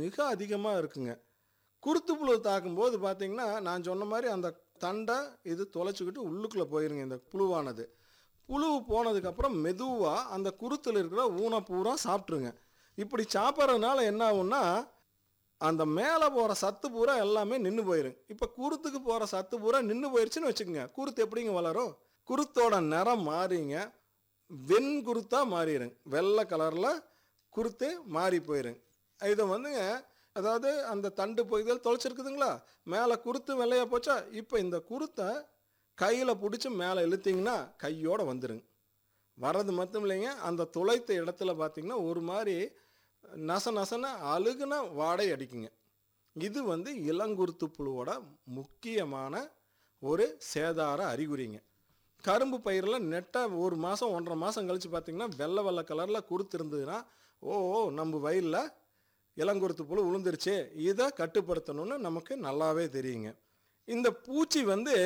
மிக அதிகமாக இருக்குங்க குருத்து புழு தாக்கும்போது பார்த்தீங்கன்னா நான் சொன்ன மாதிரி அந்த தண்டை இது தொலைச்சிக்கிட்டு உள்ளுக்குள்ளே போயிருங்க இந்த புழுவானது புழு போனதுக்கப்புறம் மெதுவாக அந்த குருத்தில் இருக்கிற ஊனை பூரா சாப்பிட்ருங்க இப்படி சாப்பிட்றதுனால என்ன ஆகும்னா அந்த மேலே போகிற சத்து பூரா எல்லாமே நின்று போயிருங்க இப்போ குருத்துக்கு போகிற சத்து பூரா நின்று போயிருச்சுன்னு வச்சுக்கோங்க குருத்து எப்படிங்க வளரும் குருத்தோட நிறம் மாறிங்க வெண்குருத்தா மாறிடுங்க வெள்ளை கலரில் குருத்து மாறி போயிருங்க இதை வந்துங்க அதாவது அந்த தண்டு பகுதியில் தொலைச்சிருக்குதுங்களா மேலே குருத்து வெள்ளையா போச்சா இப்போ இந்த குருத்தை கையில் பிடிச்சி மேலே இழுத்தீங்கன்னா கையோட வந்துருங்க வர்றது மட்டும் இல்லைங்க அந்த துளைத்த இடத்துல பார்த்தீங்கன்னா ஒரு மாதிரி நச நசன அழுகுன வாடை அடிக்குங்க இது வந்து இளங்குருத்து புழுவோட முக்கியமான ஒரு சேதார அறிகுறிங்க கரும்பு பயிரில் நெட்டாக ஒரு மாதம் ஒன்றரை மாதம் கழித்து பார்த்தீங்கன்னா வெள்ளை வெள்ளை கலரில் குருத்து இருந்ததுன்னா ஓ ஓ, நம்ம வயலில் இளங்குருத்து புழு விழுந்துருச்சு இதை கட்டுப்படுத்தணும்னு நமக்கு நல்லாவே தெரியுங்க இந்த பூச்சி வந்து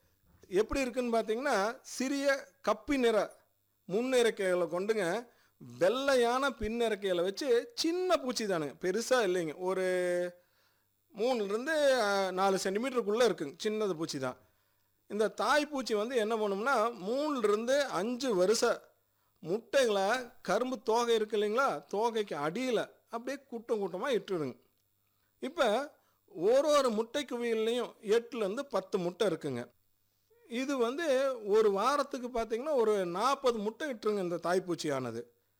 எப்படி இருக்குன்னு பார்த்தீங்கன்னா சிறிய கப்பி நிற முன்னிறக்கைகளை கொண்டுங்க வெள்ளையான பின்னிறக்கைகளை வச்சு சின்ன பூச்சி தானுங்க பெருசாக இல்லைங்க ஒரு மூணுலேருந்து நாலு சென்டிமீட்டருக்குள்ளே இருக்குங்க சின்னது பூச்சி தான் இந்த தாய் பூச்சி வந்து என்ன பண்ணும்னா மூணுலேருந்து அஞ்சு வருஷ முட்டைகளை கரும்பு தோகை இருக்கு இல்லைங்களா தோகைக்கு அடியில் அப்படியே கூட்டம் கூட்டமாக இட்டுடுங்க இப்போ ஒரு ஒரு முட்டை குவியல்லையும் எட்டுலேருந்து பத்து முட்டை இருக்குங்க இது வந்து ஒரு வாரத்துக்கு பார்த்தீங்கன்னா ஒரு நாற்பது முட்டை இட்டுருங்க இந்த தாய்ப்பூச்சியானது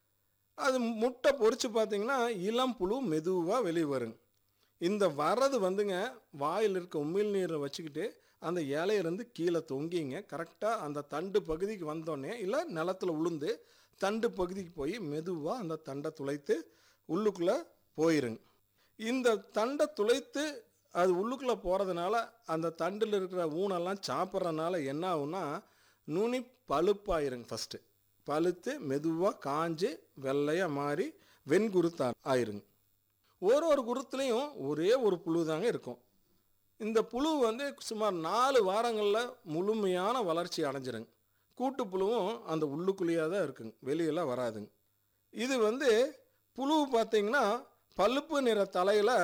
அது முட்டை பொரிச்சு பார்த்தீங்கன்னா இளம் புழு மெதுவாக வெளியே வருங்க இந்த வர்றது வந்துங்க வாயில் இருக்க உமிழ் நீரை வச்சுக்கிட்டு அந்த இலையிலேருந்து கீழே தொங்கிங்க கரெக்டாக அந்த தண்டு பகுதிக்கு வந்தோடனே இல்லை நிலத்துல உளுந்து தண்டு பகுதிக்கு போய் மெதுவாக அந்த தண்டை துளைத்து உள்ளுக்குள்ளே போயிருங்க இந்த தண்டை துளைத்து அது உள்ளுக்குள்ளே போகிறதுனால அந்த தண்டில் இருக்கிற ஊனெல்லாம் சாப்பிட்றதுனால என்ன ஆகும்னா நுனி பழுப்பாயிருங்க ஃபஸ்ட்டு பழுத்து மெதுவாக காஞ்சு வெள்ளையாக மாறி வெண்குருத்தா ஆயிருங்க ஒரு ஒரு குருத்துலேயும் ஒரே ஒரு புழு தாங்க இருக்கும் இந்த புழு வந்து சுமார் நாலு வாரங்களில் முழுமையான வளர்ச்சி அடைஞ்சிருங்க கூட்டு புழுவும் அந்த உள்ளுக்குள்ளேயே தான் இருக்குங்க வெளியெல்லாம் வராதுங்க இது வந்து புழு பார்த்தீங்கன்னா பழுப்பு நிற தலையில்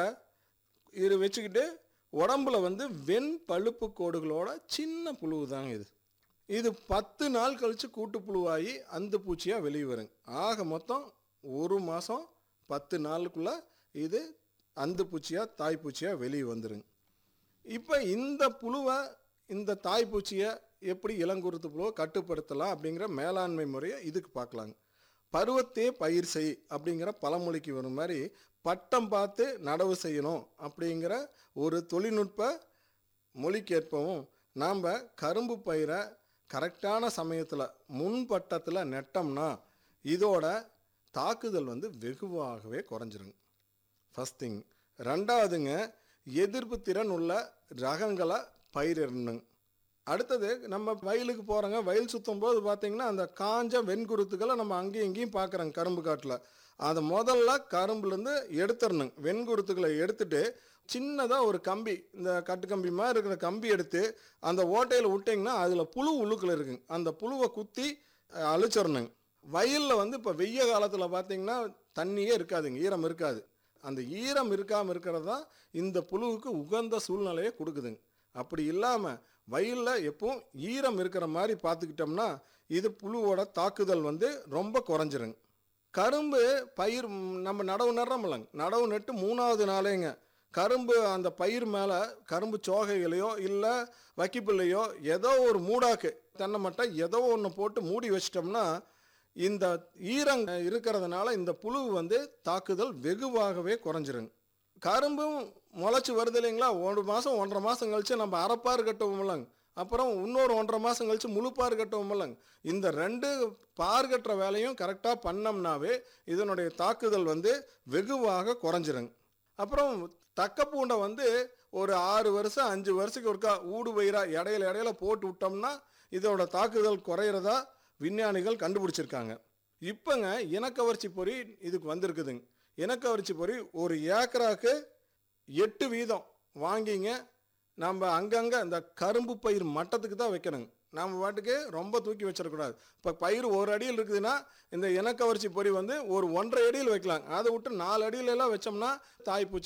இது வச்சுக்கிட்டு உடம்புல வந்து வெண் பழுப்பு கோடுகளோட சின்ன புழு தாங்க இது இது பத்து நாள் கழித்து கூட்டு புழுவாகி அந்த பூச்சியாக வெளியே வருங்க ஆக மொத்தம் ஒரு மாதம் பத்து நாளுக்குள்ளே இது அந்த பூச்சியாக தாய் பூச்சியாக வெளியே வந்துருங்க இப்போ இந்த புழுவை இந்த தாய் பூச்சியை எப்படி இளங்குருத்து புழுவை கட்டுப்படுத்தலாம் அப்படிங்கிற மேலாண்மை முறையை இதுக்கு பார்க்கலாங்க பருவத்தே பயிர் செய் அப்படிங்கிற பழமொழிக்கு வரும் மாதிரி பட்டம் பார்த்து நடவு செய்யணும் அப்படிங்கிற ஒரு தொழில்நுட்ப மொழிக்கேற்பவும் நாம் கரும்பு பயிரை கரெக்டான சமயத்தில் முன் பட்டத்தில் நெட்டோம்னா இதோட தாக்குதல் வந்து வெகுவாகவே குறைஞ்சிருங்க ஃபஸ்ட் திங் ரெண்டாவதுங்க எதிர்ப்பு திறன் உள்ள ரகங்களை பயிரிடணுங்க அடுத்தது நம்ம வயலுக்கு போகிறோங்க வயல் சுற்றும் போது பார்த்தீங்கன்னா அந்த காஞ்ச வெண்குருத்துக்களை நம்ம அங்கேயும் இங்கேயும் பார்க்குறோங்க கரும்பு காட்டில் அதை முதல்ல கரும்புலேருந்து எடுத்துடணுங்க வெண்குருத்துக்களை எடுத்துட்டு சின்னதாக ஒரு கம்பி இந்த கட்டு கம்பி மாதிரி இருக்கிற கம்பி எடுத்து அந்த ஓட்டையில் விட்டிங்கன்னா அதில் புழு உள்ளுக்குள்ள இருக்குங்க அந்த புழுவை குத்தி அஹ், அழிச்சிடணுங்க வயலில் வந்து இப்போ வெய்ய காலத்தில் பார்த்தீங்கன்னா தண்ணியே இருக்காதுங்க ஈரம் இருக்காது அந்த ஈரம் இருக்காமல் இருக்கிறது தான் இந்த புழுவுக்கு உகந்த சூழ்நிலையை கொடுக்குதுங்க அப்படி இல்லாமல் வயலில் எப்பவும் ஈரம் இருக்கிற மாதிரி பார்த்துக்கிட்டோம்னா இது புழுவோட தாக்குதல் வந்து ரொம்ப குறைஞ்சிருங்க கரும்பு பயிர் ம், நம்ம நடவு நடுறோம்லங்க நடவு நட்டு மூணாவது நாளேங்க கரும்பு அந்த பயிர் மேலே கரும்பு சோகைகளையோ இல்லை வைக்கிப்பிள்ளையோ ஏதோ ஒரு மூடாக்கு தென்னை மட்டை ஏதோ ஒன்று போட்டு மூடி வச்சிட்டோம்னா இந்த ஈரம் இருக்கிறதுனால இந்த புழு வந்து தாக்குதல் வெகுவாகவே குறைஞ்சிருங்க கரும்பும் முளைச்சி வருது இல்லைங்களா ஒரு மாதம் ஒன்றரை மாதம் கழிச்சு நம்ம அரைப்பாறு கட்டுவோம்லங்க அப்புறம் இன்னொரு ஒன்றரை மாதம் கழிச்சு முழுப்பாறு கட்டுவோம்லங்க இந்த ரெண்டு பார் கட்டுற வேலையும் கரெக்டாக பண்ணோம்னாவே இதனுடைய தாக்குதல் வந்து வெகுவாக குறைஞ்சிருங்க அப்புறம் தக்க பூண்டை வந்து ஒரு ஆறு வருஷம் அஞ்சு வருஷத்துக்கு ஒருக்கா ஊடு பயிரா இடையில இடையில போட்டு விட்டோம்னா இதோட தாக்குதல் குறையிறதா விஞ்ஞானிகள் கண்டுபிடிச்சிருக்காங்க இப்போங்க இனக்கவர்ச்சி பொறி இதுக்கு வந்திருக்குதுங்க இனக்கவர்ச்சி பொறி ஒரு ஏக்கராக்கு எட்டு வீதம் வாங்கிங்க நம்ம அங்கங்கே இந்த கரும்பு பயிர் மட்டத்துக்கு தான் வைக்கணுங்க நம்ம பாட்டுக்கு ரொம்ப தூக்கி வச்சிடக்கூடாது இப்போ பயிர் ஒரு அடியில் இருக்குதுன்னா இந்த இனக்கவர்ச்சி பொறி வந்து ஒரு ஒன்றரை அடியில் வைக்கலாம் அதை விட்டு நாலு அடியில எல்லாம் வச்சோம்னா தாய்ப்பூச்சி